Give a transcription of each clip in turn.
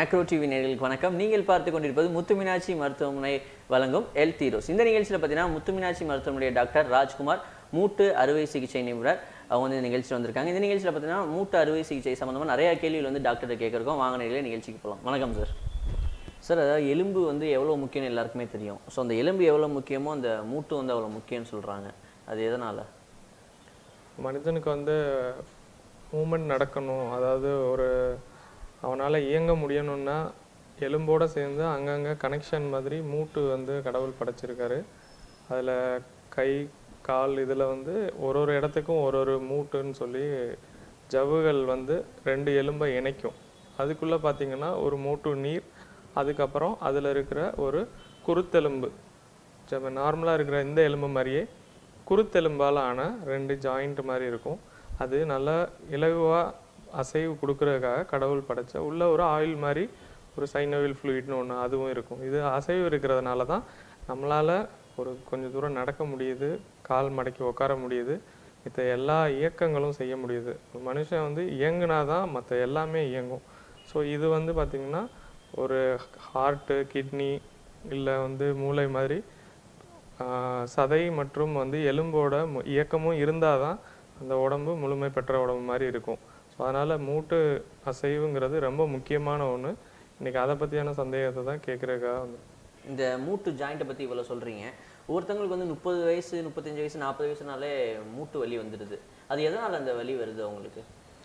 macro TV நேயர்களுக்கு வணக்கம் நீங்கள் பார்த்து கொண்டிருப்பது முத்துமீனாட்சி மருத்துவமனை வழங்கும் எல் தீரோஸ் இந்த நிகழ்ச்சியில் பார்த்தீங்கன்னா முத்துமீனாட்சி மருத்துவமனை டாக்டர் ராஜ்குமார் மூட்டு அறுவை சிகிச்சை நிபுணர் அவங்க வந்து இந்த நிகழ்ச்சியில் வந்திருக்காங்க இந்த நிகழ்ச்சியில் பார்த்தீங்கன்னா மூட்டு அறுவை சிகிச்சை சம்மந்தமாக நிறைய கேள்விகள் வந்து டாக்டர்கிட்ட கேட்குறோம் வாங்க நேயர்களே நிகழ்ச்சிக்கு போகலாம் வணக்கம் சார் சார் அதாவது எலும்பு வந்து எவ்வளோ முக்கியம்னு எல்லாருக்குமே தெரியும் ஸோ அந்த எலும்பு எவ்வளோ முக்கியமோ அந்த மூட்டு வந்து அவ்வளோ முக்கியம்னு சொல்கிறாங்க அது எதனால் மனிதனுக்கு வந்து மூமெண்ட் நடக்கணும் அதாவது ஒரு அவனால் இயங்க முடியணும்னா எலும்போட சேர்ந்து அங்கங்கே கனெக்ஷன் மாதிரி மூட்டு வந்து கடவுள் படைச்சிருக்காரு அதில் கை கால் இதில் வந்து ஒரு ஒரு இடத்துக்கும் ஒரு ஒரு மூட்டுன்னு சொல்லி ஜவ்வுகள் வந்து ரெண்டு எலும்பை இணைக்கும் அதுக்குள்ளே பார்த்தீங்கன்னா ஒரு மூட்டு நீர் அதுக்கப்புறம் அதில் இருக்கிற ஒரு குருத்தெலும்பு நார்மலாக இருக்கிற இந்த எலும்பு மாதிரியே குருத்தெலும்பால் ஆன ரெண்டு ஜாயிண்ட் மாதிரி இருக்கும் அது நல்லா இலகுவாக அசைவு கொடுக்கறதுக்காக கடவுள் படைச்ச உள்ள ஒரு ஆயில் மாதிரி ஒரு சைனோவில் ஃப்ளூயிட்னு ஒன்று அதுவும் இருக்கும் இது அசைவு இருக்கிறதுனால தான் நம்மளால் ஒரு கொஞ்சம் தூரம் நடக்க முடியுது கால் மடக்கி உட்கார முடியுது மற்ற எல்லா இயக்கங்களும் செய்ய முடியுது ஒரு மனுஷன் வந்து இயங்குனா தான் மற்ற எல்லாமே இயங்கும் ஸோ இது வந்து பார்த்திங்கன்னா ஒரு ஹார்ட்டு கிட்னி இல்லை வந்து மூளை மாதிரி ஆஹ் சதை மற்றும் வந்து எலும்போட மு- இயக்கமும் இருந்தால் தான் அந்த உடம்பு முழுமை பெற்ற உடம்பு மாதிரி இருக்கும் ஸோ அதனால் மூட்டு அசைவுங்கிறது ரொம்ப முக்கியமான ஒன்று இன்னைக்கு அதை பற்றியான சந்தேகத்தை தான் கேட்குறதுக்காக வந்து இந்த மூட்டு ஜாயிண்ட்டை பற்றி இவ்வளோ சொல்கிறீங்க ஒருத்தவங்களுக்கு வந்து முப்பது வயசு முப்பத்தஞ்சு வயசு நாற்பது வயசுனாலே மூட்டு வலி வந்துடுது அது எதனால் அந்த வலி வருது அவங்களுக்கு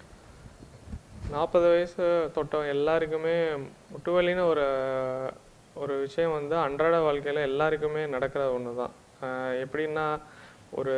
நாற்பது வயசு தொட்ட எல்லாருக்குமே முட்டு வலின்னு ஒரு ஒரு விஷயம் வந்து அன்றாட வாழ்க்கையில் எல்லாருக்குமே நடக்கிற ஒன்று தான் எப்படின்னா ஒரு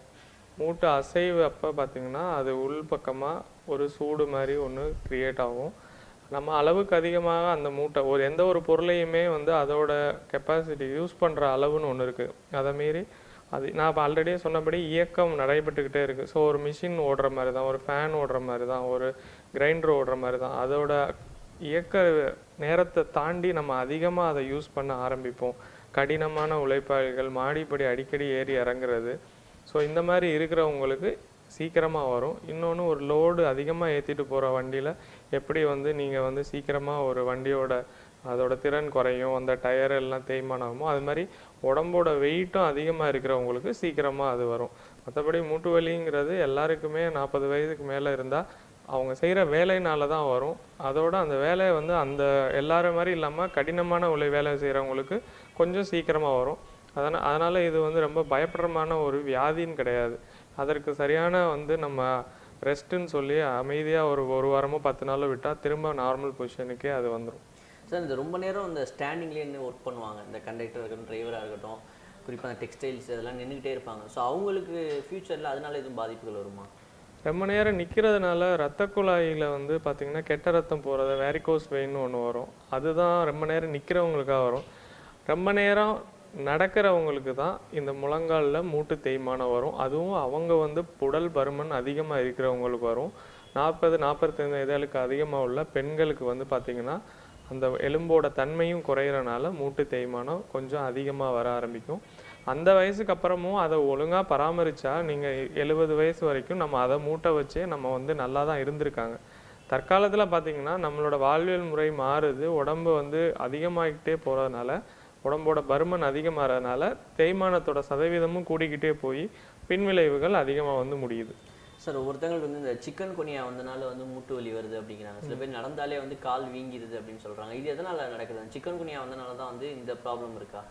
மூட்டு அசைவு அப்போ பார்த்தீங்கன்னா அது உள் பக்கமாக ஒரு சூடு மாதிரி ஒன்று க்ரியேட் ஆகும் நம்ம அளவுக்கு அதிகமாக அந்த மூட்டை ஒரு எந்த ஒரு பொருளையுமே வந்து அதோட கெப்பாசிட்டி யூஸ் பண்ணுற அளவுன்னு ஒன்று இருக்குது அதை மீறி அது நான் இப்போ ஆல்ரெடியே சொன்னபடி இயக்கம் நடைபெற்றுக்கிட்டே இருக்குது ஸோ ஒரு மிஷின் ஓடுற மாதிரி தான் ஒரு ஃபேன் ஓடுற மாதிரி தான் ஒரு கிரைண்டர் ஓடுற மாதிரி தான் அதோட இயக்க நேரத்தை தாண்டி நம்ம அதிகமாக அதை யூஸ் பண்ண ஆரம்பிப்போம் கடினமான உழைப்பாளிகள் மாடிப்படி அடிக்கடி ஏறி இறங்குறது ஸோ இந்த மாதிரி இருக்கிறவங்களுக்கு சீக்கிரமாக வரும் இன்னொன்று ஒரு லோடு அதிகமாக ஏற்றிட்டு போகிற வண்டியில் எப்படி வந்து நீங்கள் வந்து சீக்கிரமாக ஒரு வண்டியோட அதோட திறன் குறையும் அந்த டயர் எல்லாம் தேய்மானம் ஆகுமோ அது மாதிரி உடம்போட வெயிட்டும் அதிகமாக இருக்கிறவங்களுக்கு சீக்கிரமாக அது வரும் மற்றபடி மூட்டு வலிங்கிறது எல்லாருக்குமே நாற்பது வயதுக்கு மேலே இருந்தால் அவங்க செய்கிற வேலைனால தான் வரும் அதோட அந்த வேலையை வந்து அந்த எல்லாரும் மாதிரி இல்லாமல் கடினமான உழை வேலை செய்கிறவங்களுக்கு கொஞ்சம் சீக்கிரமாக வரும் அதனால் அதனால் இது வந்து ரொம்ப பயப்படுறமான ஒரு வியாதின்னு கிடையாது அதற்கு சரியான வந்து நம்ம ரெஸ்ட்டுன்னு சொல்லி அமைதியாக ஒரு ஒரு வாரமோ பத்து நாளோ விட்டால் திரும்ப நார்மல் பொசிஷனுக்கே அது வந்துடும் சார் இந்த ரொம்ப நேரம் இந்த ஸ்டாண்டிங்லேயே நின்று ஒர்க் பண்ணுவாங்க இந்த கண்டக்டர் இருக்கட்டும் டிரைவராக இருக்கட்டும் குறிப்பாக அந்த டெக்ஸ்டைல்ஸ் இதெல்லாம் நின்றுக்கிட்டே இருப்பாங்க ஸோ அவங்களுக்கு ஃப்யூச்சரில் அதனால எதுவும் பாதிப்புகள் வருமா ரொம்ப நேரம் நிற்கிறதுனால ரத்த குழாயில் வந்து பார்த்திங்கன்னா கெட்ட ரத்தம் போகிறது வேரிகோஸ் வெயின்னு ஒன்று வரும் அதுதான் ரொம்ப நேரம் நிற்கிறவங்களுக்காக வரும் ரொம்ப நேரம் நடக்கிறவங்களுக்கு தான் இந்த முழங்காலில் மூட்டு தேய்மானம் வரும் அதுவும் அவங்க வந்து உடல் பருமன் அதிகமாக இருக்கிறவங்களுக்கு வரும் நாற்பது நாற்பத்தைந்து வயதுகளுக்கு அதிகமாக உள்ள பெண்களுக்கு வந்து பார்த்திங்கன்னா அந்த எலும்போட தன்மையும் குறையிறனால மூட்டு தேய்மானம் கொஞ்சம் அதிகமாக வர ஆரம்பிக்கும் அந்த வயசுக்கு அப்புறமும் அதை ஒழுங்காக பராமரித்தா நீங்கள் எழுபது வயசு வரைக்கும் நம்ம அதை மூட்டை வச்சே நம்ம வந்து நல்லா தான் இருந்திருக்காங்க தற்காலத்தில் பார்த்தீங்கன்னா நம்மளோட வாழ்வியல் முறை மாறுது உடம்பு வந்து அதிகமாகிக்கிட்டே போகிறதுனால உடம்போட பருமன் அதிகமாகறதுனால தேய்மானத்தோட சதவீதமும் கூடிக்கிட்டே போய் பின்விளைவுகள் அதிகமாக வந்து முடியுது சார் ஒருத்தங்களுக்கு வந்து இந்த சிக்கன் கொனியா வந்தனால வந்து மூட்டு வலி வருது அப்படிங்கிறாங்க சில பேர் நடந்தாலே வந்து கால் வீங்கிடுது அப்படின்னு சொல்கிறாங்க இது எதனால் நடக்குது சிக்கன் குனியா வந்தனால தான் வந்து இந்த ப்ராப்ளம் இருக்கா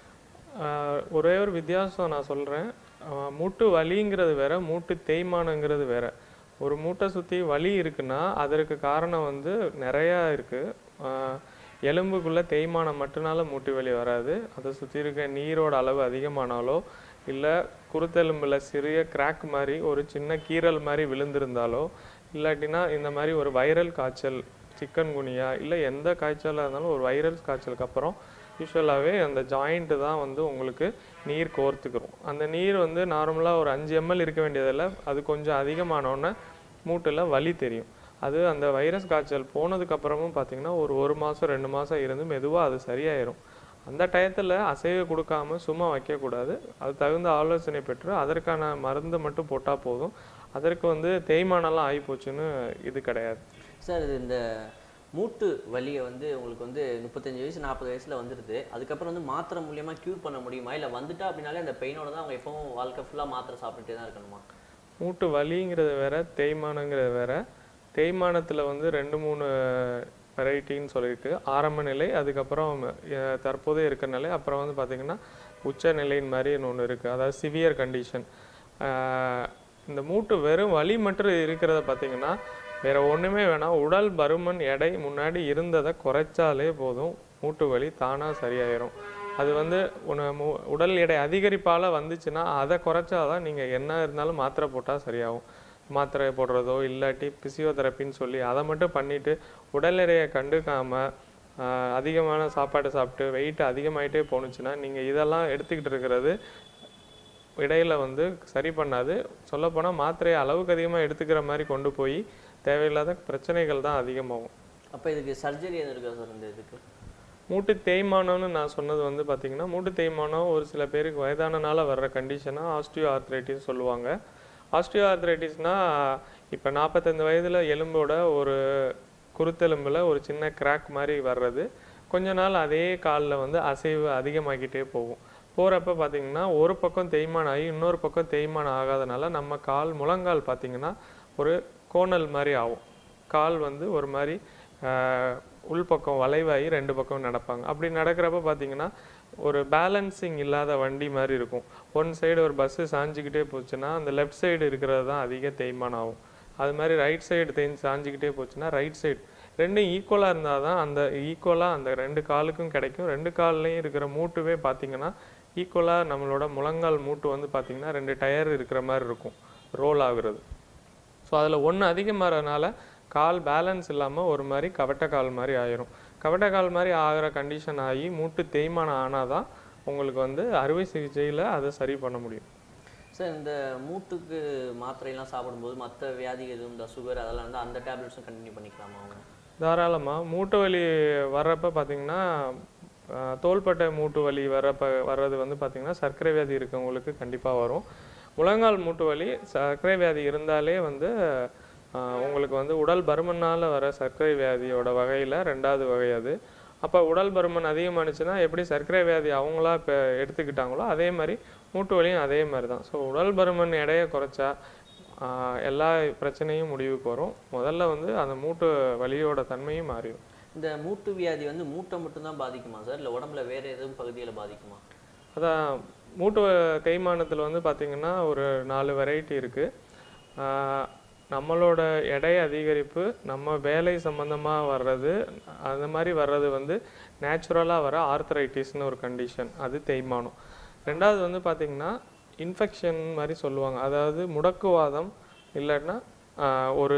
ஆஹ் ஒரே ஒரு வித்தியாசம் நான் சொல்கிறேன் மூட்டு வலிங்கிறது வேற மூட்டு தேய்மானங்கிறது வேற ஒரு மூட்டை சுற்றி வலி இருக்குன்னா அதற்கு காரணம் வந்து நிறையா இருக்குது எலும்புக்குள்ளே தேய்மானம் மட்டும்னால மூட்டு வலி வராது அதை சுற்றி இருக்க நீரோட அளவு அதிகமானாலோ இல்லை குருத்தெலும்பில் சிறிய கிராக் மாதிரி ஒரு சின்ன கீறல் மாதிரி விழுந்திருந்தாலோ இல்லாட்டினா இந்த மாதிரி ஒரு வைரல் காய்ச்சல் சிக்கன் குனியா இல்லை எந்த காய்ச்சலாக இருந்தாலும் ஒரு வைரல் காய்ச்சலுக்கு அப்புறம் யூஸ்வலாகவே அந்த ஜாயிண்ட்டு தான் வந்து உங்களுக்கு நீர் கோர்த்துக்கிறோம் அந்த நீர் வந்து நார்மலாக ஒரு அஞ்சு எம்எல் இருக்க வேண்டியதில் அது கொஞ்சம் அதிகமானோன்னே மூட்டில் வலி தெரியும் அது அந்த வைரஸ் காய்ச்சல் போனதுக்கு அப்புறமும் பார்த்தீங்கன்னா ஒரு ஒரு மாதம் ரெண்டு மாதம் இருந்து மெதுவாக அது சரியாயிரும் அந்த டயத்தில் அசைவு கொடுக்காம சும்மா வைக்கக்கூடாது அது தகுந்த ஆலோசனை பெற்று அதற்கான மருந்து மட்டும் போட்டால் போதும் அதற்கு வந்து தேய்மானம்லாம் ஆகி போச்சுன்னு இது கிடையாது சார் இது இந்த மூட்டு வலியை வந்து உங்களுக்கு வந்து முப்பத்தஞ்சு வயசு நாற்பது வயசுல வந்துடுது அதுக்கப்புறம் வந்து மாத்திரை மூலியமா க்யூர் பண்ண முடியுமா இல்லை வந்துட்டா அப்படின்னாலே அந்த பெயினோட தான் அவங்க எப்பவும் வாழ்க்கை ஃபுல்லாக மாத்திரை சாப்பிட்டுட்டே தான் இருக்கணுமா மூட்டு வலிங்கிறது வேற தேய்மானங்கிறது வேற தேய்மானத்தில் வந்து ரெண்டு மூணு வெரைட்டின்னு சொல்லிட்டு ஆரம்ப நிலை அதுக்கப்புறம் அஹ், தற்போது இருக்கிற நிலை அப்புறம் வந்து பார்த்திங்கன்னா உச்ச நிலையின் மாதிரி ஒன்று இருக்குது அதாவது சிவியர் கண்டிஷன் இந்த மூட்டு வெறும் வலி மட்டும் இருக்கிறத பார்த்தீங்கன்னா வேற ஒன்றுமே வேணாம் உடல் பருமன் எடை முன்னாடி இருந்ததை குறைச்சாலே போதும் மூட்டு வலி தானாக சரியாயிரும் அது வந்து உன மு- உடல் எடை அதிகரிப்பால் வந்துச்சுன்னா அதை குறைச்சாதான் நீங்கள் என்ன இருந்தாலும் மாத்திரை போட்டால் சரியாகும் மாத்திரை போடுறதோ இல்லாட்டி பிசியோதெரப்பின்னு சொல்லி அதை மட்டும் பண்ணிட்டு உடல் எடையை கண்டுக்காம ஆஹ், அதிகமான சாப்பாடு சாப்பிட்டு வெயிட் அதிகமாயிட்டே போணுச்சுன்னா நீங்கள் இதெல்லாம் எடுத்துக்கிட்டு இருக்கிறது இடையில வந்து சரி பண்ணாது சொல்லப்போனால் மாத்திரையை அளவுக்கு அதிகமாக எடுத்துக்கிற மாதிரி கொண்டு போய் தேவையில்லாத பிரச்சனைகள் தான் அதிகமாகும் அப்போ இதுக்கு சர்ஜரி எதுவும் இருக்கா சார் இந்த இதுக்கு மூட்டு தேய்மானம்னு நான் சொன்னது வந்து பார்த்தீங்கன்னா மூட்டு தேய்மானம் ஒரு சில பேருக்கு வயதானனால வர்ற கண்டிஷனாக ஆஸ்டியோ ஆர்த்ரைட்டிஸ் சொல்லுவாங்க ஆஸ்டியோ ஆர்த்ரைட்டிஸ்னால் இப்போ நாற்பத்தைந்து வயதில் எலும்போட ஒரு குருத்தெலும்பில் ஒரு சின்ன கிராக் மாதிரி வர்றது கொஞ்ச நாள் அதே காலில் வந்து அசைவு அதிகமாகிட்டே போகும் போகிறப்ப பார்த்தீங்கன்னா ஒரு பக்கம் தேய்மானம் ஆகி இன்னொரு பக்கம் தேய்மானம் ஆகாதனால நம்ம கால் முழங்கால் பார்த்தீங்கன்னா ஒரு கோணல் மாதிரி ஆகும் கால் வந்து ஒரு மாதிரி ஆஹ், உள்பக்கம் வளைவாகி ரெண்டு பக்கம் நடப்பாங்க அப்படி நடக்கிறப்ப பார்த்தீங்கன்னா ஒரு பேலன்சிங் இல்லாத வண்டி மாதிரி இருக்கும் ஒன் சைடு ஒரு பஸ்ஸு சாஞ்சிக்கிட்டே போச்சுன்னா அந்த லெஃப்ட் சைடு இருக்கிறது தான் அதிக தேய்மானம் ஆகும் அது மாதிரி ரைட் சைடு தேய்ந்து சாஞ்சிக்கிட்டே போச்சுன்னா ரைட் சைடு ரெண்டும் ஈக்குவலாக இருந்தால் தான் அந்த ஈக்குவலாக அந்த ரெண்டு காலுக்கும் கிடைக்கும் ரெண்டு கால்லையும் இருக்கிற மூட்டுவே பார்த்தீங்கன்னா ஈக்குவலாக நம்மளோட முழங்கால் மூட்டு வந்து பார்த்தீங்கன்னா ரெண்டு டயர் இருக்கிற மாதிரி இருக்கும் ரோல் ஆகுறது ஸோ அதில் ஒன்று அதிகமாகறதுனால கால் பேலன்ஸ் இல்லாமல் ஒரு மாதிரி கவட்ட கால் மாதிரி ஆயிரும் கவட்ட கால் மாதிரி ஆகிற கண்டிஷன் ஆகி மூட்டு தேய்மானம் ஆனால் தான் உங்களுக்கு வந்து அறுவை சிகிச்சையில் அதை சரி பண்ண முடியும் சார் இந்த மூட்டுக்கு மாத்திரையெல்லாம் சாப்பிடும்போது மற்ற வியாதி எதுவும் இந்த சுகர் அதெல்லாம் வந்து அந்த டேப்லெட்ஸும் கண்டினியூ பண்ணிக்கலாமா அவங்க தாராளமாக மூட்டு வலி வர்றப்ப பார்த்தீங்கன்னா ஆஹ், தோள்பட்டை மூட்டு வலி வர்றப்ப வர்றது வந்து பார்த்தீங்கன்னா சர்க்கரை வியாதி இருக்கவங்களுக்கு கண்டிப்பாக வரும் முழங்கால் மூட்டு வலி சர்க்கரை வியாதி இருந்தாலே வந்து ஆஹ், உங்களுக்கு வந்து உடல் பருமனால் வர சர்க்கரை வியாதியோட வகையில் ரெண்டாவது வகை அது அப்போ உடல் பருமன் அதிகமானுச்சுன்னா எப்படி சர்க்கரை வியாதி அவங்களா இப்போ எடுத்துக்கிட்டாங்களோ அதே மாதிரி மூட்டு வலியும் அதே மாதிரி தான் ஸோ உடல் பருமன் எடையை குறைச்சா ஆஹ், எல்லா பிரச்சனையும் முடிவுக்கு வரும் முதல்ல வந்து அந்த மூட்டு வலியோட தன்மையும் மாறிடும் இந்த மூட்டு வியாதி வந்து மூட்டை மட்டும்தான் பாதிக்குமா சார் இல்லை உடம்புல வேற எதுவும் பகுதியில் பாதிக்குமா அதான் மூட்டு தேய்மானத்தில் வந்து பார்த்திங்கன்னா ஒரு நாலு வெரைட்டி இருக்குது நம்மளோட எடை அதிகரிப்பு நம்ம வேலை சம்மந்தமாக வர்றது அந்த மாதிரி வர்றது வந்து நேச்சுரலாக வர ஆர்த்தரைட்டிஸ்னு ஒரு கண்டிஷன் அது தேய்மானம் ரெண்டாவது வந்து பார்த்திங்கன்னா இன்ஃபெக்ஷன் மாதிரி சொல்லுவாங்க அதாவது முடக்குவாதம் இல்லைன்னா ஆஹ், ஒரு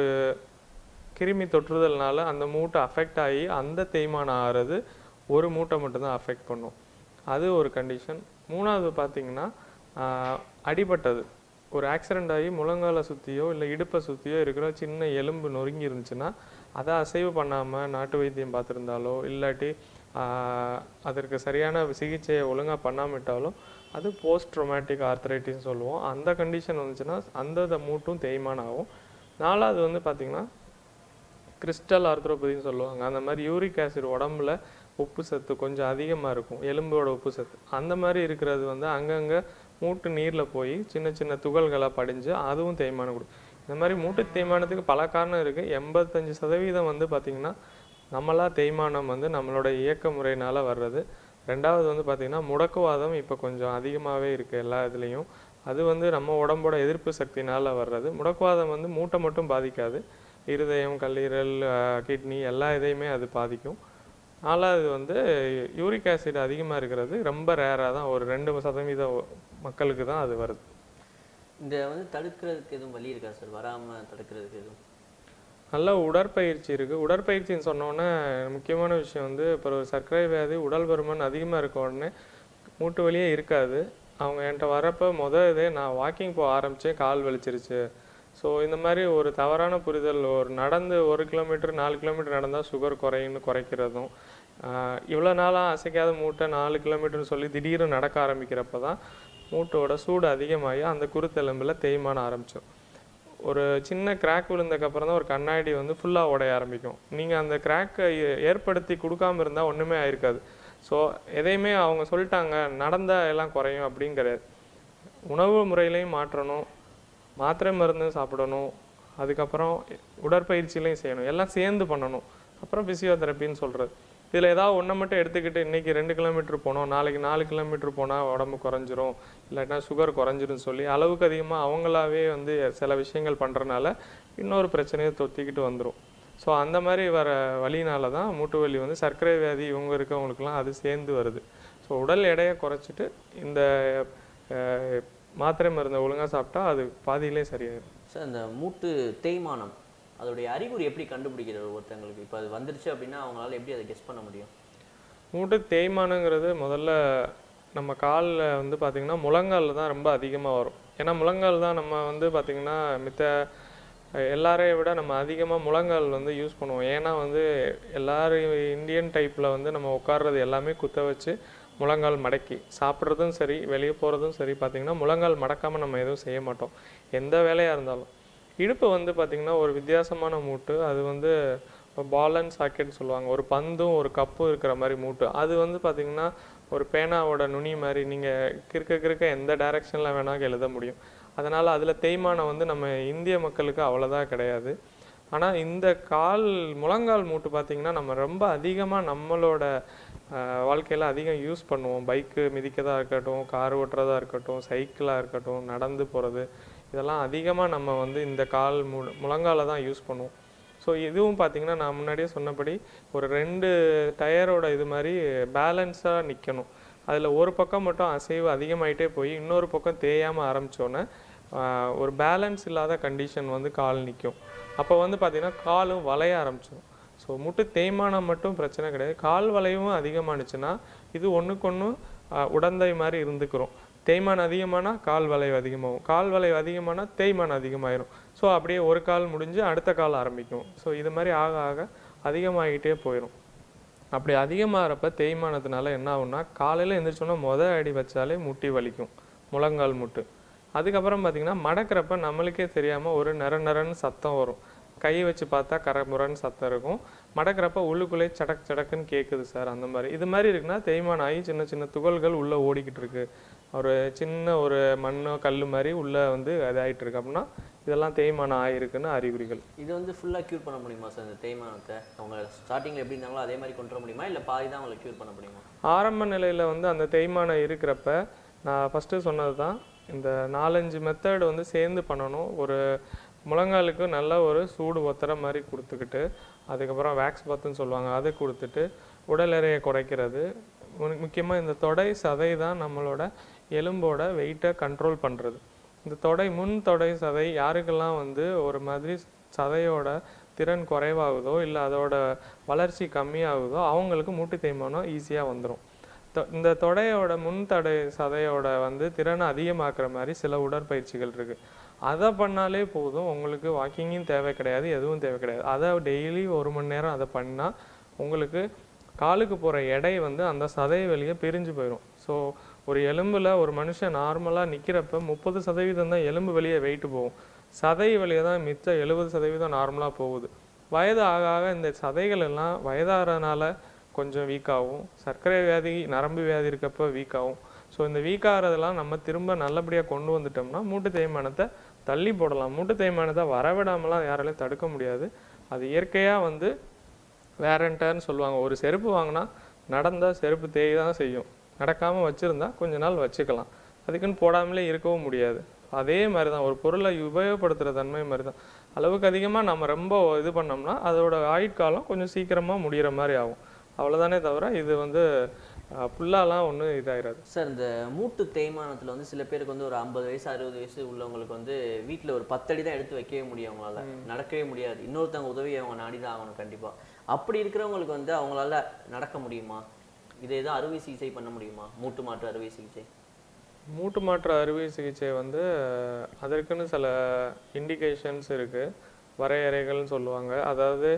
கிருமி தொற்றுதல்னால அந்த மூட்டை அஃபெக்ட் ஆகி அந்த தேய்மானம் ஆகிறது ஒரு மூட்டை மட்டும்தான் அஃபெக்ட் பண்ணும் அது ஒரு கண்டிஷன் மூணாவது பார்த்தீங்கன்னா ஆஹ், அடிபட்டது ஒரு ஆக்சிடென்ட் ஆகி முழங்கால சுற்றியோ இல்லை இடுப்பை சுற்றியோ இருக்கிற சின்ன எலும்பு நொறுங்கி இருந்துச்சுன்னா அதை அசைவு பண்ணாமல் நாட்டு வைத்தியம் பார்த்துருந்தாலோ இல்லாட்டி ஆஹ், அதற்கு சரியான சிகிச்சையை ஒழுங்காக பண்ணாமட்டாலும் அது போஸ்ட் ட்ரோமேட்டிக் ஆர்த்தரைட்டிஸ் சொல்லுவோம் அந்த கண்டிஷன் வந்துச்சுன்னா அந்த மூட்டும் தேய்மானம் ஆகும் நாலாவது வந்து பார்த்திங்கன்னா கிறிஸ்டல் ஆர்த்ரோபதின்னு சொல்லுவாங்க அந்த மாதிரி யூரிக் ஆசிட் உடம்புல உப்பு சத்து கொஞ்சம் அதிகமாக இருக்கும் எலும்போட உப்பு சத்து அந்த மாதிரி இருக்கிறது வந்து அங்கங்கே மூட்டு நீரில் போய் சின்ன சின்ன துகள்களாக படிஞ்சு அதுவும் தேய்மானம் கொடுக்கும் இந்த மாதிரி மூட்டு தேய்மானத்துக்கு பல காரணம் இருக்குது எண்பத்தஞ்சு சதவீதம் வந்து பார்த்திங்கன்னா நம்மளா தேய்மானம் வந்து நம்மளோட இயக்க முறையினால் வர்றது ரெண்டாவது வந்து பார்த்திங்கன்னா முடக்குவாதம் இப்போ கொஞ்சம் அதிகமாகவே இருக்குது எல்லா இதுலேயும் அது வந்து நம்ம உடம்போட எதிர்ப்பு சக்தினால் வர்றது முடக்குவாதம் வந்து மூட்டை மட்டும் பாதிக்காது இருதயம் கல்லீரல் கிட்னி எல்லா இதையுமே அது பாதிக்கும் நாலாவது வந்து யூரிக் ஆசிட் அதிகமாக இருக்கிறது ரொம்ப ரேராக தான் ஒரு ரெண்டு சதவீத மக்களுக்கு தான் அது வருது இந்த வந்து தடுக்கிறதுக்கு எதுவும் வழி இருக்கா சார் வராம தடுக்கிறதுக்கு எதுவும் நல்ல உடற்பயிற்சி இருக்குது உடற்பயிற்சின்னு சொன்னோன்னே முக்கியமான விஷயம் வந்து இப்போ ஒரு சர்க்கரை வியாதி உடல் பருமன் அதிகமாக இருக்க உடனே மூட்டு வலியே இருக்காது அவங்க என்கிட்ட வரப்போ மொதல் இதே நான் வாக்கிங் போக ஆரம்பித்தேன் கால் வலிச்சிருச்சு ஸோ இந்த மாதிரி ஒரு தவறான புரிதல் ஒரு நடந்து ஒரு கிலோமீட்டர் நாலு கிலோமீட்டர் நடந்தால் சுகர் குறையும்னு குறைக்கிறதும் ஆஹ் இவ்வளோ நாளாக அசைக்காத மூட்டை நாலு கிலோமீட்டர்னு சொல்லி திடீர்னு நடக்க ஆரம்பிக்கிறப்ப தான் மூட்டோட சூடு அதிகமாகி அந்த குருத்தெலும்பில் தேய்மானம் ஆரம்பிச்சிடும் ஒரு சின்ன கிராக் விழுந்ததுக்கப்புறம் தான் ஒரு கண்ணாடி வந்து ஃபுல்லாக உடைய ஆரம்பிக்கும் நீங்கள் அந்த கிராக்கை ஏற்படுத்தி கொடுக்காம இருந்தால் ஒன்றுமே ஆயிருக்காது ஸோ எதையுமே அவங்க சொல்லிட்டாங்க நடந்தால் எல்லாம் குறையும் அப்படின்னு கிடையாது உணவு முறையிலையும் மாற்றணும் மாத்திரை மருந்து சாப்பிடணும் அதுக்கப்புறம் உடற்பயிற்சியிலையும் செய்யணும் எல்லாம் சேர்ந்து பண்ணணும் அப்புறம் பிசியோதெரப்பின்னு சொல்கிறது இதில் ஏதாவது ஒன்றை மட்டும் எடுத்துக்கிட்டு இன்னைக்கு ரெண்டு கிலோமீட்டர் போனோம் நாளைக்கு நாலு கிலோமீட்டர் போனால் உடம்பு குறைஞ்சிரும் இல்லாட்டினா சுகர் குறைஞ்சிரும் சொல்லி அளவுக்கு அதிகமாக அவங்களாவே வந்து சில விஷயங்கள் பண்ணுறனால இன்னொரு பிரச்சனையை தொத்திக்கிட்டு வந்துடும் ஸோ அந்த மாதிரி வர வலினால தான் மூட்டு வலி வந்து சர்க்கரை வியாதி இவங்க இருக்கவங்களுக்குலாம் அது சேர்ந்து வருது ஸோ உடல் எடையை குறைச்சிட்டு இந்த அஹ், மாத்திரை மருந்தை ஒழுங்கா சாப்பிட்டா அது பாதியிலே சரியாயிடும் சார் இந்த மூட்டு தேய்மானம் அதோடைய அறிகுறி எப்படி கண்டுபிடிக்கிறது ஒருத்தங்களுக்கு இப்போ அது வந்துருச்சு அப்படின்னா அவங்களால எப்படி அதை கெஸ் பண்ண முடியும் மூட்டு தேய்மானங்கிறது முதல்ல நம்ம காலில் வந்து பார்த்திங்கன்னா முழங்காலில் தான் ரொம்ப அதிகமாக வரும் ஏன்னா முழங்கால் தான் நம்ம வந்து பார்த்திங்கன்னா மித்த அஹ், எல்லாரையும் விட நம்ம அதிகமாக முழங்கால் வந்து யூஸ் பண்ணுவோம் ஏன்னா வந்து எல்லாரும் இந்தியன் டைப்பில் வந்து நம்ம உட்கார்றது எல்லாமே குத்த வச்சு முழங்கால் மடக்கி சாப்பிட்றதும் சரி வெளியே போகிறதும் சரி பார்த்திங்கன்னா முழங்கால் மடக்காமல் நம்ம எதுவும் செய்ய மாட்டோம் எந்த வேலையாக இருந்தாலும் இடுப்பு வந்து பார்த்திங்கன்னா ஒரு வித்தியாசமான மூட்டு அது வந்து பால் அண்ட் சாக்கெட் சொல்லுவாங்க ஒரு பந்தும் ஒரு கப்பும் இருக்கிற மாதிரி மூட்டு அது வந்து பார்த்திங்கன்னா ஒரு பேனாவோட நுனி மாதிரி நீங்கள் கிறுக்க கிறுக்க எந்த டைரக்ஷனில் வேணாலும் எழுத முடியும் அதனால் அதில் தேய்மானம் வந்து நம்ம இந்திய மக்களுக்கு அவ்வளோதான் கிடையாது ஆனால் இந்த கால் முழங்கால் மூட்டு பார்த்திங்கன்னா நம்ம ரொம்ப அதிகமாக நம்மளோட வாழ்க்கையில் அதிகம் யூஸ் பண்ணுவோம் பைக்கு மிதிக்கதா இருக்கட்டும் கார் ஓட்டுறதா இருக்கட்டும் சைக்கிளாக இருக்கட்டும் நடந்து போகிறது இதெல்லாம் அதிகமாக நம்ம வந்து இந்த கால் மு முழங்கால தான் யூஸ் பண்ணுவோம் ஸோ இதுவும் பார்த்தீங்கன்னா நான் முன்னாடியே சொன்னபடி ஒரு ரெண்டு டயரோட இது மாதிரி பேலன்ஸாக நிற்கணும் அதில் ஒரு பக்கம் மட்டும் அசைவு அதிகமாயிட்டே போய் இன்னொரு பக்கம் தேயாமல் ஆரம்பிச்சோன்னே ஆஹ், ஒரு பேலன்ஸ் இல்லாத கண்டிஷன் வந்து கால் நிற்கும் அப்போ வந்து பார்த்தீங்கன்னா காலும் வளைய ஆரம்பிச்சிடும் ஸோ முட்டு தேய்மானம் மட்டும் பிரச்சனை கிடையாது கால் வளைவும் அதிகமானுச்சுன்னா இது ஒன்றுக்கொன்று உடந்தை மாதிரி இருந்துக்கிறோம் தேய்மானம் அதிகமானா கால் வளைவு அதிகமாகும் கால் வளைவு அதிகமானா தேய்மானம் அதிகமாயிரும் ஸோ அப்படியே ஒரு கால் முடிஞ்சு அடுத்த கால் ஆரம்பிக்கும் ஸோ இது மாதிரி ஆக ஆக அதிகமாகிட்டே போயிடும் அப்படி அதிகமாகிறப்ப தேய்மானத்தினால என்ன ஆகும்னா காலையில் எந்திரிச்சோன்னா முத அடி வச்சாலே முட்டி வலிக்கும் முழங்கால் முட்டு அதுக்கப்புறம் பார்த்தீங்கன்னா மடக்கிறப்ப நம்மளுக்கே தெரியாமல் ஒரு நர நரன்னு சத்தம் வரும் கை வச்சு பார்த்தா கரமுரன்னு சத்தம் இருக்கும் மடக்கிறப்ப உள்ளுக்குள்ளே சடக் சடக்குன்னு கேட்குது சார் அந்த மாதிரி இது மாதிரி இருக்குன்னா தேய்மானம் ஆகி சின்ன சின்ன துகள்கள் உள்ளே ஓடிக்கிட்டு இருக்கு ஒரு சின்ன ஒரு மண்ணோ கல் மாதிரி உள்ளே வந்து இதாகிட்டு இருக்கு அப்படின்னா இதெல்லாம் தேய்மானம் ஆகிருக்குன்னு அறிகுறிகள் இது வந்து ஃபுல்லாக க்யூர் பண்ண முடியுமா சார் இந்த தேய்மானத்தை அவங்க ஸ்டார்டிங்கில் எப்படி இருந்தாங்களோ அதே மாதிரி கொண்டு வர முடியுமா இல்லை பாதி தான் அவங்களை க்யூர் பண்ண முடியுமா ஆரம்ப நிலையில் வந்து அந்த தேய்மானம் இருக்கிறப்ப நான் ஃபஸ்ட்டு சொன்னது தான் இந்த நாலஞ்சு மெத்தட் வந்து சேர்ந்து பண்ணணும் ஒரு முழங்காலுக்கு நல்ல ஒரு சூடு ஒத்தர மாதிரி கொடுத்துக்கிட்டு அதுக்கப்புறம் வேக்ஸ் பத்துன்னு சொல்லுவாங்க அதை கொடுத்துட்டு உடல் எடையை குறைக்கிறது முக்கியமாக இந்த தொடை சதை தான் நம்மளோட எலும்போட வெயிட்டை கண்ட்ரோல் பண்ணுறது இந்த தொடை முன் தொடை சதை யாருக்கெல்லாம் வந்து ஒரு மாதிரி சதையோட திறன் குறைவாகுதோ இல்லை அதோட வளர்ச்சி கம்மியாகுதோ அவங்களுக்கு மூட்டு தேய்மானம் ஈஸியாக வந்துடும் இந்த தொடையோட முன் தடை சதையோட வந்து திறனை அதிகமாக்குற மாதிரி சில உடற்பயிற்சிகள் இருக்கு அதை பண்ணாலே போதும் உங்களுக்கு வாக்கிங்கும் தேவை கிடையாது எதுவும் தேவை கிடையாது அதை டெய்லி ஒரு மணி நேரம் அதை பண்ணால் உங்களுக்கு காலுக்கு போகிற எடை வந்து அந்த சதை வெளியே பிரிஞ்சு போயிடும் ஸோ ஒரு எலும்புல ஒரு மனுஷன் நார்மலாக நிற்கிறப்ப முப்பது சதவீதம் தான் எலும்பு வெளியே வெயிட்டு போகும் சதை வெளியே தான் மிச்சம் எழுபது சதவீதம் நார்மலாக போகுது வயது ஆக ஆக இந்த சதைகள் எல்லாம் வயதாகிறதுனால கொஞ்சம் வீக் ஆகும் சர்க்கரை வியாதி நரம்பு வியாதி இருக்கப்ப வீக் ஆகும் ஸோ இந்த வீக் ஆகிறதெல்லாம் நம்ம திரும்ப நல்லபடியாக கொண்டு வந்துட்டோம்னா மூட்டு தேய்மானத்தை தள்ளி போடலாம் மூட்டு தேய்மானத்தை வரவிடாமலாம் யாராலையும் தடுக்க முடியாது அது இயற்கையாக வந்து வேரண்டர்னு சொல்லுவாங்க ஒரு செருப்பு வாங்கினா நடந்தால் செருப்பு தேய் தான் செய்யும் நடக்காமல் வச்சுருந்தா கொஞ்ச நாள் வச்சுக்கலாம் அதுக்குன்னு போடாமலே இருக்கவும் முடியாது அதே மாதிரி தான் ஒரு பொருளை உபயோகப்படுத்துகிற தன்மை மாதிரி தான் அளவுக்கு அதிகமாக நம்ம ரொம்ப இது பண்ணோம்னா அதோட ஆயுட்காலம் கொஞ்சம் சீக்கிரமாக முடிகிற மாதிரி ஆகும் அவ்வளோதானே தவிர இது வந்து ஃபுல்லாலாம் ஒன்றும் இதாயிராது சார் இந்த மூட்டு தேய்மானத்தில் வந்து சில பேருக்கு வந்து ஒரு ஐம்பது வயசு அறுபது வயசு உள்ளவங்களுக்கு வந்து வீட்டில் ஒரு பத்தடி தான் எடுத்து வைக்கவே முடியும் அவங்களால நடக்கவே முடியாது இன்னொருத்தவங்க உதவி அவங்க நாடி தான் ஆகணும் கண்டிப்பாக அப்படி இருக்கிறவங்களுக்கு வந்து அவங்களால நடக்க முடியுமா இதை எதுவும் அறுவை சிகிச்சை பண்ண முடியுமா மூட்டு மாற்று அறுவை சிகிச்சை மூட்டு மாற்று அறுவை சிகிச்சை வந்து அதற்குன்னு சில இண்டிகேஷன்ஸ் இருக்குது வரையறைகள்னு சொல்லுவாங்க அதாவது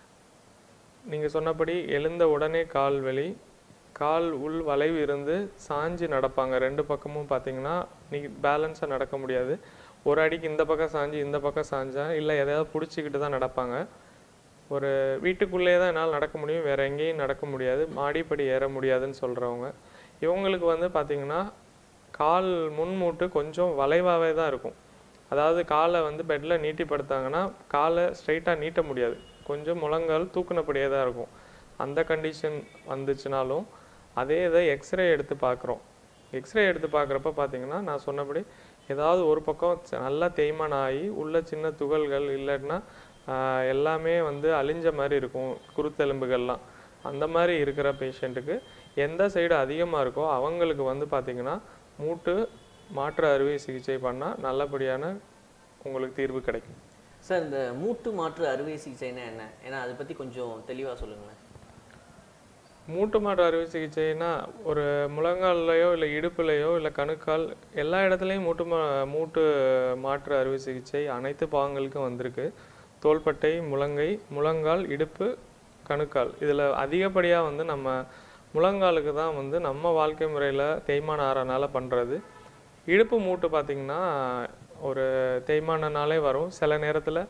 நீங்கள் சொன்னபடி எழுந்த உடனே கால் வலி கால் உள் வளைவு இருந்து சாஞ்சு நடப்பாங்க ரெண்டு பக்கமும் பார்த்தீங்கன்னா நீ பேலன்ஸாக நடக்க முடியாது ஒரு அடிக்கு இந்த பக்கம் சாஞ்சு இந்த பக்கம் சாஞ்சா இல்லை எதையாவது பிடிச்சிக்கிட்டு தான் நடப்பாங்க ஒரு வீட்டுக்குள்ளேயே தான் என்னால் நடக்க முடியும் வேற எங்கேயும் நடக்க முடியாது மாடிப்படி ஏற முடியாதுன்னு சொல்கிறவங்க இவங்களுக்கு வந்து பார்த்திங்கன்னா கால் முன்மூட்டு கொஞ்சம் வளைவாகவே தான் இருக்கும் அதாவது காலை வந்து பெட்டில் நீட்டி படுத்தாங்கன்னா காலை ஸ்ட்ரைட்டாக நீட்ட முடியாது கொஞ்சம் முழங்கால் தூக்குனபடியே தான் இருக்கும் அந்த கண்டிஷன் வந்துச்சுனாலும் அதே இதை எக்ஸ்ரே எடுத்து பார்க்குறோம் எக்ஸ்ரே எடுத்து பார்க்குறப்ப பார்த்தீங்கன்னா நான் சொன்னபடி ஏதாவது ஒரு பக்கம் ச- நல்லா தேய்மானம் ஆகி உள்ள சின்ன துகள்கள் இல்லைன்னா ஆஹ், எல்லாமே வந்து அழிஞ்ச மாதிரி இருக்கும் குருத்தெலும்புகள்லாம் அந்த மாதிரி இருக்கிற பேஷண்ட்டுக்கு எந்த சைடு அதிகமாக இருக்கோ அவங்களுக்கு வந்து பார்த்தீங்கன்னா மூட்டு மாற்று அறுவை சிகிச்சை பண்ணால் நல்லபடியான உங்களுக்கு தீர்வு கிடைக்கும் சார் இந்த மூட்டு மாற்று அறுவை சிகிச்சைன்னா என்ன ஏன்னா அதை பற்றி கொஞ்சம் தெளிவாக சொல்லுங்களேன் மூட்டு மாற்று அறுவை சிகிச்சைனா ஒரு முழங்கால்லையோ இல்லை இடுப்புலையோ இல்லை கணுக்கால் எல்லா இடத்துலையும் மூட்டு மா மூட்டு மாற்று அறுவை சிகிச்சை அனைத்து பாகங்களுக்கும் வந்திருக்கு தோள்பட்டை முழங்கை முழங்கால் இடுப்பு கணுக்கால் இதில் அதிகப்படியாக வந்து நம்ம முழங்காலுக்கு தான் வந்து நம்ம வாழ்க்கை முறையில் தேய்மானம் ஆறனால பண்ணுறது இடுப்பு மூட்டு பார்த்திங்கன்னா ஒரு தேய்மானனாலே வரும் சில நேரத்தில்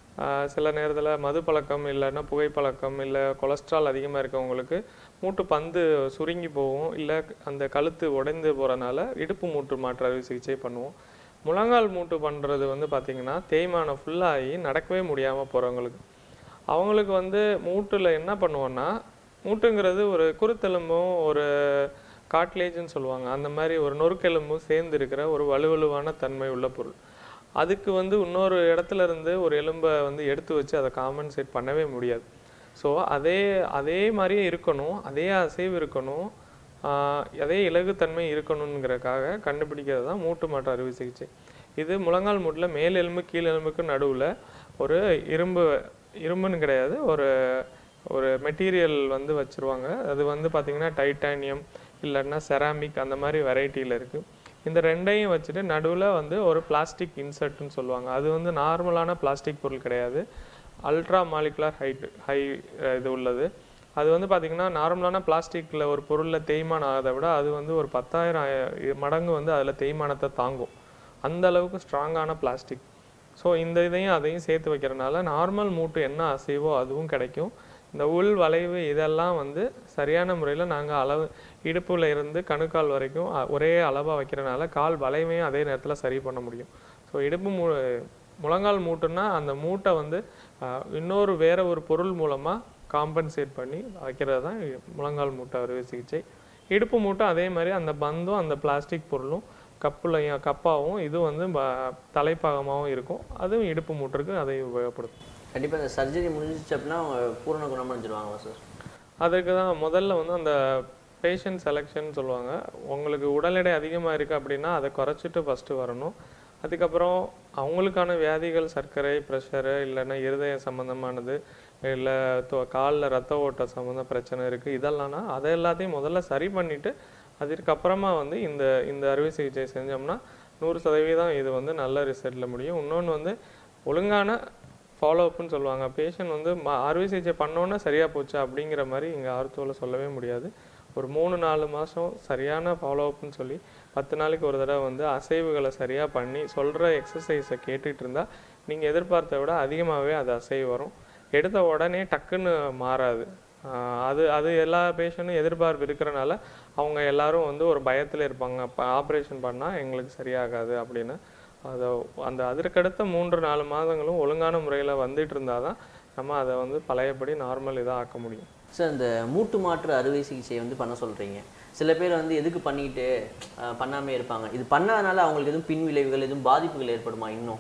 சில நேரத்தில் மது பழக்கம் இல்லைன்னா புகைப்பழக்கம் இல்லை கொலஸ்ட்ரால் அதிகமாக இருக்கவங்களுக்கு மூட்டு பந்து சுருங்கி போகும் இல்லை அந்த கழுத்து உடைந்து போகிறனால இடுப்பு மூட்டு மாற்று அறுவை சிகிச்சை பண்ணுவோம் முழங்கால் மூட்டு பண்ணுறது வந்து பார்த்திங்கன்னா தேய்மானம் ஃபுல்லாகி நடக்கவே முடியாமல் போகிறவங்களுக்கு அவங்களுக்கு வந்து மூட்டில் என்ன பண்ணுவோன்னா மூட்டுங்கிறது ஒரு குருத்தெலும்பும் ஒரு காட்லேஜ்னு சொல்லுவாங்க அந்த மாதிரி ஒரு நொறுக்கெலும்பும் சேர்ந்து இருக்கிற ஒரு வலுவலுவான தன்மை உள்ள பொருள் அதுக்கு வந்து இன்னொரு இடத்துல இருந்து ஒரு எலும்பை வந்து எடுத்து வச்சு அதை காம்பன்சேட் பண்ணவே முடியாது ஸோ அதே அதே மாதிரியே இருக்கணும் அதே அசைவு இருக்கணும் ஆஹ் அதே இலகுத்தன்மை இருக்கணுங்கிறதுக்காக கண்டுபிடிக்கிறது தான் மூட்டு மாற்று அறுவை சிகிச்சை இது முழங்கால் மூட்டில் மேல் எலும்பு கீழ் எலும்புக்கு நடுவில் ஒரு இரும்பு இரும்புன்னு கிடையாது ஒரு ஒரு மெட்டீரியல் வந்து வச்சுருவாங்க அது வந்து பார்த்திங்கன்னா டைட்டானியம் இல்லைன்னா செராமிக் அந்த மாதிரி வெரைட்டியில் இருக்குது இந்த ரெண்டையும் வச்சுட்டு நடுவில் வந்து ஒரு பிளாஸ்டிக் இன்சர்ட்னு சொல்லுவாங்க அது வந்து நார்மலான பிளாஸ்டிக் பொருள் கிடையாது அல்ட்ரா மாலிகுலர் ஹைட் ஹை இது உள்ளது அது வந்து பார்த்திங்கன்னா நார்மலான பிளாஸ்டிக்கில் ஒரு பொருளில் தேய்மானம் ஆகிறத விட அது வந்து ஒரு பத்தாயிரம் ஆய- மடங்கு வந்து அதில் தேய்மானத்தை தாங்கும் அந்த அளவுக்கு ஸ்ட்ராங்கான பிளாஸ்டிக் ஸோ இந்த இதையும் அதையும் சேர்த்து வைக்கிறனால நார்மல் மூட்டு என்ன அசைவோ அதுவும் கிடைக்கும் இந்த உள் வளைவு இதெல்லாம் வந்து சரியான முறையில் நாங்கள் அளவு இடுப்புல இருந்து கணுக்கால் வரைக்கும் அ- ஒரே அளவாக வைக்கிறனால கால் வளைவையும் அதே நேரத்தில் சரி பண்ண முடியும் ஸோ இடுப்பு மூ முழங்கால் மூட்டுன்னா அந்த மூட்டை வந்து அஹ், இன்னொரு வேற ஒரு பொருள் மூலமாக காம்பன்சேட் பண்ணி வைக்கிறது தான் இ- முழங்கால் மூட்டை அறுவை சிகிச்சை இடுப்பு மூட்டை அதே மாதிரி அந்த பந்தும் அந்த பிளாஸ்டிக் பொருளும் கப்புலையும் கப்பாவும் இது வந்து ப- தலைப்பாகமாகவும் இருக்கும் அதுவும் இடுப்பு மூட்டுருக்கு அதை உபயோகப்படுத்தும் கண்டிப்பாக இந்த சர்ஜரி முடிஞ்சிச்சு அப்படின்னா அவங்க பூரண குணமடைஞ்சிருவாங்களா சார் அதுக்கு தான் முதல்ல வந்து அந்த பேஷண்ட் செலெக்ஷன் சொல்லுவாங்க உங்களுக்கு உடல் எடை அதிகமாக இருக்குது அப்படின்னா அதை குறைச்சிட்டு ஃபஸ்ட்டு வரணும் அதுக்கப்புறம் அவங்களுக்கான வியாதிகள் சர்க்கரை ப்ரெஷரு இல்லைன்னா இருதயம் சம்மந்தமானது இல்லை காலில் ரத்த ஓட்ட சம்மந்த பிரச்சனை இருக்குது இதெல்லாம்னா அதை எல்லாத்தையும் முதல்ல சரி பண்ணிவிட்டு அதுக்கப்புறமா வந்து இந்த இந்த அறுவை சிகிச்சை செஞ்சோம்னா நூறு சதவீதம் இது வந்து நல்ல ரிசல்ட்டில் முடியும் இன்னொன்று வந்து ஒழுங்கான ஃபாலோ அப்னு சொல்லுவாங்க பேஷண்ட் வந்து ம- அறுவை சிகிச்சை பண்ணோன்னே சரியாக போச்சு அப்படிங்கிற மாதிரி இங்கே ஆர்த்தோவில் சொல்லவே முடியாது ஒரு மூணு நாலு மாதம் சரியான ஃபாலோ அப்னு சொல்லி பத்து நாளைக்கு ஒரு தடவை வந்து அசைவுகளை சரியாக பண்ணி சொல்கிற எக்ஸசைஸை கேட்டுட்டு இருந்தால் நீங்கள் எதிர்பார்த்த விட அதிகமாகவே அது அசைவு வரும் எடுத்த உடனே டக்குன்னு மாறாது ஆஹ் அது அது எல்லா பேஷண்ட்டும் எதிர்பார்ப்பு இருக்கிறனால அவங்க எல்லாரும் வந்து ஒரு பயத்தில் இருப்பாங்க இப்போ ஆப்ரேஷன் பண்ணால் எங்களுக்கு சரியாகாது அப்படின்னு அதை அந்த அதற்கடுத்த மூன்று நாலு மாதங்களும் ஒழுங்கான முறையில் வந்துட்டு இருந்தால் தான் நம்ம அதை வந்து பழையபடி நார்மல் இதாக ஆக்க முடியும் சார் இந்த மூட்டு மாற்று அறுவை சிகிச்சை வந்து பண்ண சொல்றீங்க சில பேர் வந்து எதுக்கு பண்ணிட்டு அஹ், பண்ணாமே இருப்பாங்க இது பண்ணாதனால அவங்களுக்கு எதுவும் பின் விளைவுகள் எதுவும் பாதிப்புகள் ஏற்படுமா இன்னும்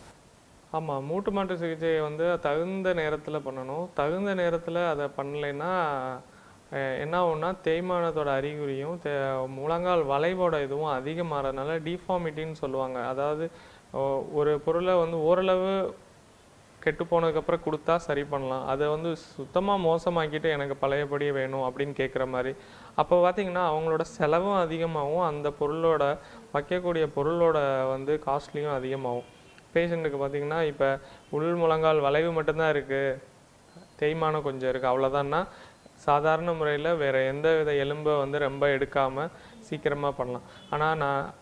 ஆமாம் மூட்டு மாற்று சிகிச்சையை வந்து தகுந்த நேரத்தில் பண்ணணும் தகுந்த நேரத்தில் அதை பண்ணலைன்னா அஹ், என்ன ஆகும்னா தேய்மானத்தோட அறிகுறியும் தே முழங்கால் வளைவோட இதுவும் அதிகமாகறதுனால டிஃபார்மிட்டின்னு சொல்லுவாங்க அதாவது ஒ- ஒரு பொருளை வந்து ஓரளவு கெட்டு போனதுக்கப்புறம் கொடுத்தா சரி பண்ணலாம் அதை வந்து சுத்தமாக மோசமாக்கிட்டு எனக்கு பழையபடி வேணும் அப்படின்னு கேட்குற மாதிரி அப்போ பார்த்தீங்கன்னா அவங்களோட செலவும் அதிகமாகும் அந்த பொருளோட வைக்கக்கூடிய பொருளோட வந்து காஸ்ட்லியும் அதிகமாகும் பேஷண்ட்டுக்கு பார்த்தீங்கன்னா இப்போ உள் முழங்கால் வளைவு மட்டும்தான் இருக்குது தேய்மானம் கொஞ்சம் இருக்குது அவ்வளோதான்னா சாதாரண முறையில் வேறு எந்த வித எலும்பை வந்து ரொம்ப எடுக்காமல் சீக்கிரமாக பண்ணலாம் ஆனால் நான்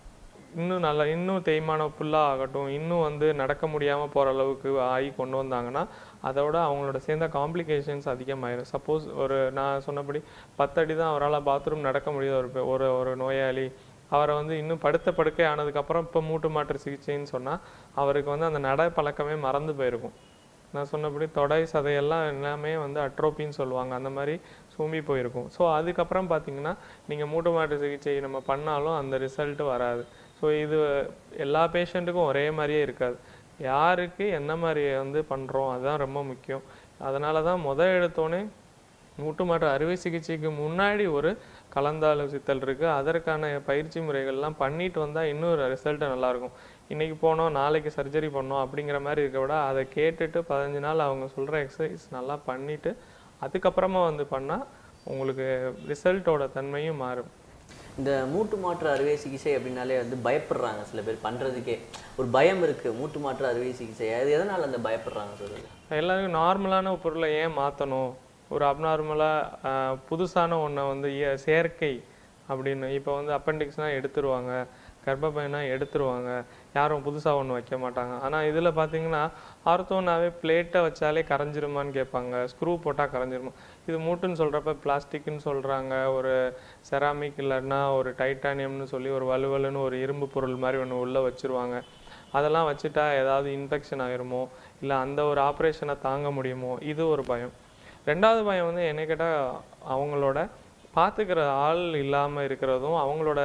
இன்னும் நல்லா இன்னும் தேய்மானம் ஃபுல்லாக ஆகட்டும் இன்னும் வந்து நடக்க முடியாமல் போகிற அளவுக்கு ஆகி கொண்டு வந்தாங்கன்னா அதோட அவங்களோட சேர்ந்த காம்ப்ளிகேஷன்ஸ் அதிகமாயிரும் சப்போஸ் ஒரு நான் சொன்னபடி பத்தடி தான் அவரால் பாத்ரூம் நடக்க முடியுது ஒரு பெ- ஒரு ஒரு நோயாளி அவரை வந்து இன்னும் படுத்த படுக்கை ஆனதுக்கப்புறம் இப்போ மூட்டு மாற்று சிகிச்சைன்னு சொன்னால் அவருக்கு வந்து அந்த நட பழக்கமே மறந்து போயிருக்கும் நான் சொன்னபடி தொடை சதையெல்லாம் எல்லாமே வந்து அட்ரோப்பின்னு சொல்லுவாங்க அந்த மாதிரி சூம்பி போயிருக்கும் ஸோ அதுக்கப்புறம் பார்த்தீங்கன்னா நீங்கள் மூட்டு மாற்று சிகிச்சை நம்ம பண்ணாலும் அந்த ரிசல்ட் வராது ஸோ இது எல்லா பேஷண்ட்டுக்கும் ஒரே மாதிரியே இருக்காது யாருக்கு என்ன மாதிரி வந்து பண்ணுறோம் அதுதான் ரொம்ப முக்கியம் அதனால தான் முதல் எடுத்தோடனே மூட்டு மாற்று அறுவை சிகிச்சைக்கு முன்னாடி ஒரு கலந்தாலோசித்தல் இருக்குது அதற்கான பயிற்சி முறைகள்லாம் பண்ணிட்டு வந்தால் இன்னும் ரிசல்ட்டு நல்லாயிருக்கும் இன்றைக்கி போனோம் நாளைக்கு சர்ஜரி பண்ணோம் அப்படிங்கிற மாதிரி இருக்க விட அதை கேட்டுட்டு பதினஞ்சு நாள் அவங்க சொல்கிற எக்ஸசைஸ் நல்லா பண்ணிவிட்டு அதுக்கப்புறமா வந்து பண்ணால் உங்களுக்கு ரிசல்ட்டோட தன்மையும் மாறும் இந்த மூட்டு மாற்று அறுவை சிகிச்சை அப்படின்னாலே வந்து பயப்படுறாங்க சில பேர் பண்றதுக்கே ஒரு பயம் இருக்கு மூட்டு மாற்று அறுவை சிகிச்சை அது எதனால அந்த பயப்படுறாங்க சொல்லுங்க எல்லாருக்கும் நார்மலான ஒரு பொருளை ஏன் மாற்றணும் ஒரு அப்நார்மலாக புதுசான ஒன்றை வந்து ஏ- செயற்கை அப்படின்னு இப்போ வந்து அப்பெண்டிக்ஸ்னால் எடுத்துருவாங்க கர்ப்பப்பைனா எடுத்துருவாங்க யாரும் புதுசாக ஒன்று வைக்க மாட்டாங்க ஆனால் இதில் பார்த்தீங்கன்னா ஆர்த்தோனாவே பிளேட்டை வச்சாலே கரைஞ்சிருமான்னு கேட்பாங்க ஸ்க்ரூ போட்டால் கரைஞ்சிருமா இது மூட்டுன்னு சொல்கிறப்ப பிளாஸ்டிக்னு சொல்கிறாங்க ஒரு செராமிக் இல்லைன்னா ஒரு டைட்டானியம்னு சொல்லி ஒரு வலுவலுன்னு ஒரு இரும்பு பொருள் மாதிரி ஒன்று உள்ளே வச்சிருவாங்க அதெல்லாம் வச்சுட்டா ஏதாவது இன்ஃபெக்ஷன் ஆயிருமோ இல்லை அந்த ஒரு ஆப்ரேஷனை தாங்க முடியுமோ இது ஒரு பயம் ரெண்டாவது பயம் வந்து என்ன கேட்டால் அவங்களோட பார்த்துக்கிற ஆள் இல்லாமல் இருக்கிறதும் அவங்களோட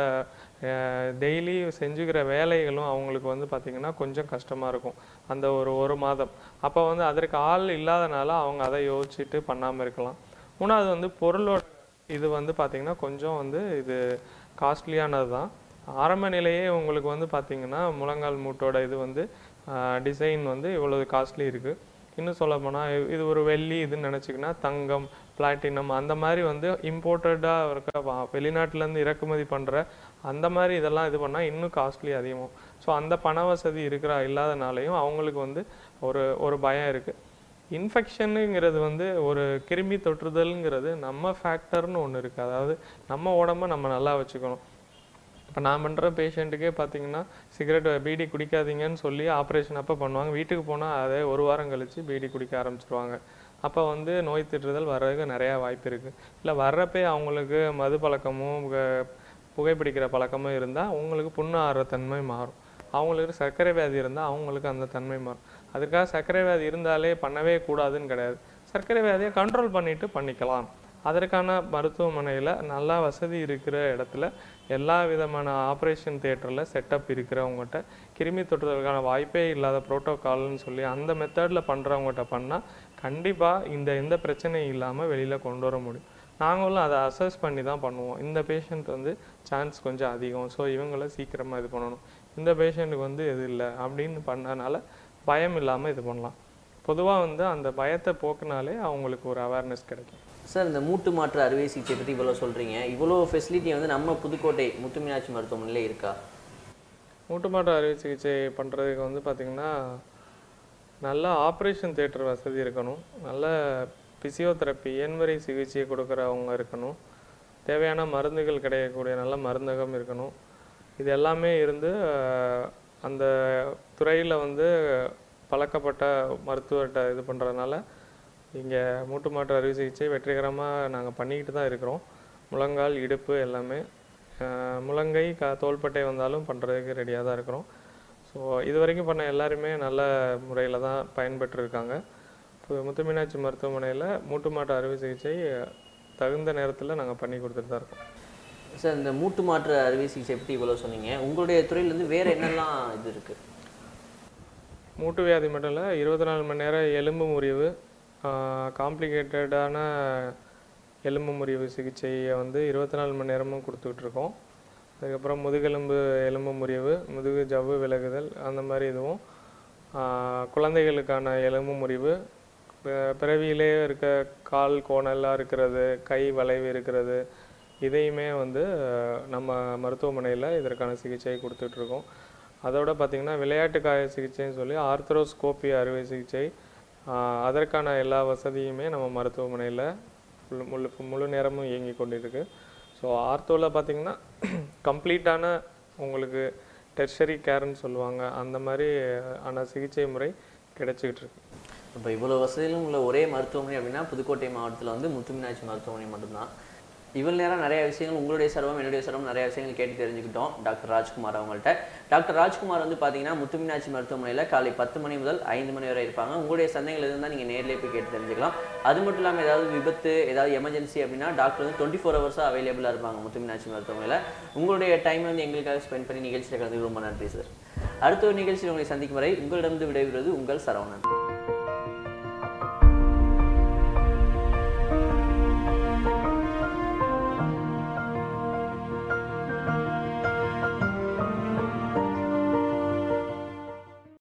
டெய்லி செஞ்சுக்கிற வேலைகளும் அவங்களுக்கு வந்து பார்த்திங்கன்னா கொஞ்சம் கஷ்டமாக இருக்கும் அந்த ஒரு ஒரு மாதம் அப்போ வந்து அதற்கு ஆள் இல்லாதனால அவங்க அதை யோசிச்சுட்டு பண்ணாமல் இருக்கலாம் மூணாவது வந்து பொருளோட இது வந்து பார்த்திங்கன்னா கொஞ்சம் வந்து இது காஸ்ட்லியானது தான் ஆரம்ப நிலையே உங்களுக்கு வந்து பார்த்திங்கன்னா முழங்கால் மூட்டோட இது வந்து டிசைன் வந்து இவ்வளவு காஸ்ட்லி இருக்குது இன்னும் சொல்ல போனால் இது ஒரு வெள்ளி இதுன்னு நினச்சிங்கன்னா தங்கம் பிளாட்டினம் அந்த மாதிரி வந்து இம்போர்ட்டடாக இருக்க வா- வெளிநாட்டுலேருந்து இறக்குமதி பண்ணுற அந்த மாதிரி இதெல்லாம் இது பண்ணால் இன்னும் காஸ்ட்லி அதிகமாகும் ஸோ அந்த பண வசதி இருக்கிற இல்லாதனாலையும் அவங்களுக்கு வந்து ஒரு ஒரு பயம் இருக்குது இன்ஃபெக்ஷனுங்கிறது வந்து ஒரு கிருமி தொற்றுதல்ங்கிறது நம்ம ஃபேக்டர்னு ஒன்று இருக்குது அதாவது நம்ம உடம்ப நம்ம நல்லா வச்சுக்கணும் இப்போ நான் பண்ணுற பேஷண்ட்டுக்கே பார்த்தீங்கன்னா சிகரெட் பீடி குடிக்காதீங்கன்னு சொல்லி ஆப்ரேஷன் அப்போ பண்ணுவாங்க வீட்டுக்கு போனால் அதே ஒரு வாரம் கழித்து பீடி குடிக்க ஆரம்பிச்சிருவாங்க அப்போ வந்து நோய் திட்டுதல் வர்றதுக்கு நிறையா வாய்ப்பு இருக்குது இல்லை வர்றப்பே அவங்களுக்கு மது பழக்கமும் புக- புகைப்பிடிக்கிற பழக்கமும் இருந்தால் அவங்களுக்கு புண்ணு ஆறுற தன்மை மாறும் அவங்களுக்கு சர்க்கரை வியாதி இருந்தால் அவங்களுக்கு அந்த தன்மை மாறும் அதுக்காக சர்க்கரை வியாதி இருந்தாலே பண்ணவே கூடாதுன்னு கிடையாது சர்க்கரை வியாதியை கண்ட்ரோல் பண்ணிட்டு பண்ணிக்கலாம் அதற்கான மருத்துவமனையில் நல்லா வசதி இருக்கிற இடத்துல எல்லா விதமான ஆப்ரேஷன் தியேட்டரில் செட்டப் இருக்கிறவங்ககிட்ட கிருமி தொற்றுதலுக்கான வாய்ப்பே இல்லாத ப்ரோட்டோகால்னு சொல்லி அந்த மெத்தடில் பண்ணுறவங்ககிட்ட பண்ணால் கண்டிப்பாக இந்த எந்த பிரச்சனையும் இல்லாமல் வெளியில் கொண்டு வர முடியும் நாங்களும் அதை அசஸ் பண்ணி தான் பண்ணுவோம் இந்த பேஷண்ட் வந்து சான்ஸ் கொஞ்சம் அதிகம் ஸோ இவங்கள சீக்கிரமாக இது பண்ணணும் இந்த பேஷண்ட்டுக்கு வந்து இது இல்லை அப்படின்னு பண்ணனால பயம் இல்லாமல் இது பண்ணலாம் பொதுவாக வந்து அந்த பயத்தை போக்குனாலே அவங்களுக்கு ஒரு அவேர்னஸ் கிடைக்கும் சார் இந்த மூட்டு மாற்று அறுவை சிகிச்சை பற்றி இவ்வளோ சொல்றீங்க இவ்வளோ ஃபெசிலிட்டி வந்து நம்ம புதுக்கோட்டை முத்துமீனாட்சி மருத்துவமனையில இருக்கா மூட்டு மாற்று அறுவை சிகிச்சை பண்ணுறதுக்கு வந்து பார்த்திங்கன்னா நல்ல ஆப்ரேஷன் தியேட்டர் வசதி இருக்கணும் நல்ல பிசியோதெரப்பி இயன்முறை சிகிச்சை கொடுக்குறவங்க இருக்கணும் தேவையான மருந்துகள் கிடைக்கக்கூடிய நல்ல மருந்தகம் இருக்கணும் இது எல்லாமே இருந்து அஹ், அந்த துறையில் வந்து பழக்கப்பட்ட மருத்துவர்கிட்ட இது பண்ணுறதுனால இங்கே மூட்டு மாற்று அறுவை சிகிச்சை வெற்றிகரமாக நாங்கள் பண்ணிக்கிட்டு தான் இருக்கிறோம் முழங்கால் இடுப்பு எல்லாமே அஹ், முழங்கை க தோள்பட்டை வந்தாலும் பண்ணுறதுக்கு ரெடியாக தான் இருக்கிறோம் ஸோ இது வரைக்கும் பண்ண எல்லாருமே நல்ல முறையில் தான் பயன்பெற்றிருக்காங்க இப்போ முத்துமீனாட்சி மருத்துவமனையில் மூட்டு மாற்று அறுவை சிகிச்சை தகுந்த நேரத்தில் நாங்கள் பண்ணி கொடுத்துட்டு தான் இருக்கோம் சார் இந்த மூட்டு மாற்று அறுவை சிகிச்சை பற்றி இவ்வளோ சொன்னீங்க உங்களுடைய துறையிலேருந்து வேற என்னெல்லாம் இது இருக்கு மூட்டு வியாதி மட்டும் இல்லை இருபத்தி நாலு மணி நேரம் எலும்பு முறிவு காம்ப்ளிகேட்டடான எலும்பு முறிவு சிகிச்சையை வந்து இருபத்தி நாலு மணி நேரமும் கொடுத்துக்கிட்டு இருக்கோம் அதுக்கப்புறம் முதுகெலும்பு எலும்பு முறிவு முதுகு ஜவ்வு விலகுதல் அந்த மாதிரி இதுவும் ஆஹ் குழந்தைகளுக்கான எலும்பு முறிவு பி- பிறவியிலே இருக்க கால் கோணலாக இருக்கிறது கை வளைவு இருக்கிறது இதையுமே வந்து அஹ், நம்ம மருத்துவமனையில் இதற்கான சிகிச்சை கொடுத்துட்ருக்கோம் அதோட பார்த்திங்கன்னா விளையாட்டு காய சிகிச்சைன்னு சொல்லி ஆர்த்ரோஸ்கோப்பி அறுவை சிகிச்சை ஆஹ், அதற்கான எல்லா வசதியுமே நம்ம மருத்துவமனையில் முழு முழு முழு நேரமும் இயங்கி கொண்டிருக்கு ஸோ ஆர்த்தோவில் பார்த்தீங்கன்னா கம்ப்ளீட்டான உங்களுக்கு டெர்ஷரி கேர்னு சொல்லுவாங்க அந்த மாதிரி ஆன சிகிச்சை முறை கிடைச்சிக்கிட்டு இருக்கு இப்போ இவ்வளோ வசதிகளும் உள்ள ஒரே மருத்துவமனை அப்படின்னா புதுக்கோட்டை மாவட்டத்தில் வந்து முத்துமீனாட்சி மருத்துவமனை மட்டும்தான் இவ்வளோ நேரம் நிறைய விஷயங்கள் உங்களுடைய சிரமம் என்னுடைய சிரமம் நிறைய விஷயங்கள் கேட்டு தெரிஞ்சுக்கிட்டோம் டாக்டர் ராஜ்குமார் அவங்கள்ட்ட டாக்டர் ராஜ்குமார் வந்து பார்த்தீங்கன்னா முத்துமீனாட்சி மருத்துவமனையில் காலை பத்து மணி முதல் ஐந்து மணி வரை இருப்பாங்க உங்களுடைய சந்தேகங்கள் இருந்தால் நீங்கள் நேர்லயே போய் கேட்டு தெரிஞ்சுக்கலாம் அது மட்டும் இல்லாமல் ஏதாவது விபத்து ஏதாவது எமர்ஜென்சி அப்படின்னா டாக்டர் வந்து டுவெண்ட்டி ஃபோர் ஹவர்ஸாக அவைலபிளாக இருப்பாங்க முத்துமீனாட்சி மருத்துவமனையில் உங்களுடைய டைம் வந்து எங்களுக்காக ஸ்பெண்ட் பண்ணி நிகழ்ச்சியில் கலந்து ரொம்ப நன்றி சார் அடுத்த ஒரு நிகழ்ச்சியில் உங்களை சந்திக்கும் வரை உங்களிடமிருந்து விடைபெறுவது உங்கள் சரவணன்